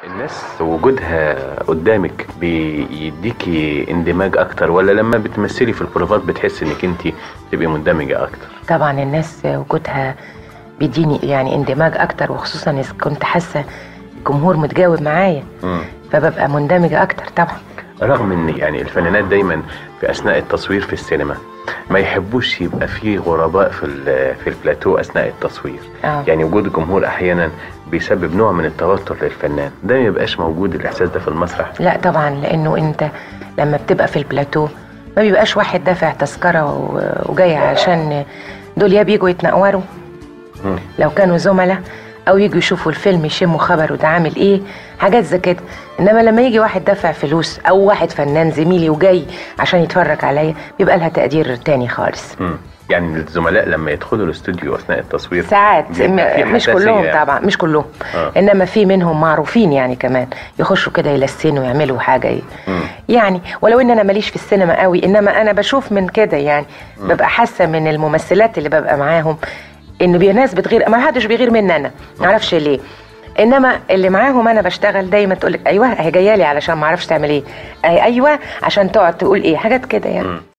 الناس وجودها قدامك بيديكي اندماج اكتر ولا لما بتمثلي في البروفات بتحس انك انت تبقي مندمجه اكتر طبعا الناس وجودها بيديني يعني اندماج اكتر وخصوصا اذا كنت حاسه الجمهور متجاوب معايا مم. فببقى مندمجه اكتر طبعا رغم ان يعني الفنانات دايما في اثناء التصوير في السينما ما يحبوش يبقى في غرباء في ال- في البلاتو اثناء التصوير آه. يعني وجود الجمهور احيانا بيسبب نوع من التوتر للفنان ده ما يبقاش موجود الاحساس ده في المسرح لا طبعا لانه انت لما بتبقى في البلاتو ما بيبقاش واحد دافع تذكره و- وجاي عشان دول يا بيجوا يتنقوروا مم. لو كانوا زملاء او يجوا يشوفوا الفيلم يشموا خبره ده عامل ايه حاجات زي كده انما لما يجي واحد دافع فلوس او واحد فنان زميلي وجاي عشان يتفرج عليا بيبقى لها تقدير تاني خالص مم. يعني الزملاء لما يدخلوا الاستوديو اثناء التصوير ساعات بيبقى في م- مش حساسية كلهم يعني. طبعا مش كلهم آه. انما في منهم معروفين يعني كمان يخشوا كده يلسنوا يعملوا حاجه ي- مم. يعني ولو ان انا ماليش في السينما قوي انما انا بشوف من كده يعني ببقى حاسه من الممثلات اللي ببقى معاهم ان في ناس بتغير ما حدش بيغير مني انا ما اعرفش ليه انما اللي معاهم انا بشتغل دايما تقول لك ايوه هي جايه لي علشان ما اعرفش تعمل ايه أي- ايوه عشان تقعد تقول ايه حاجات كده يعني مم.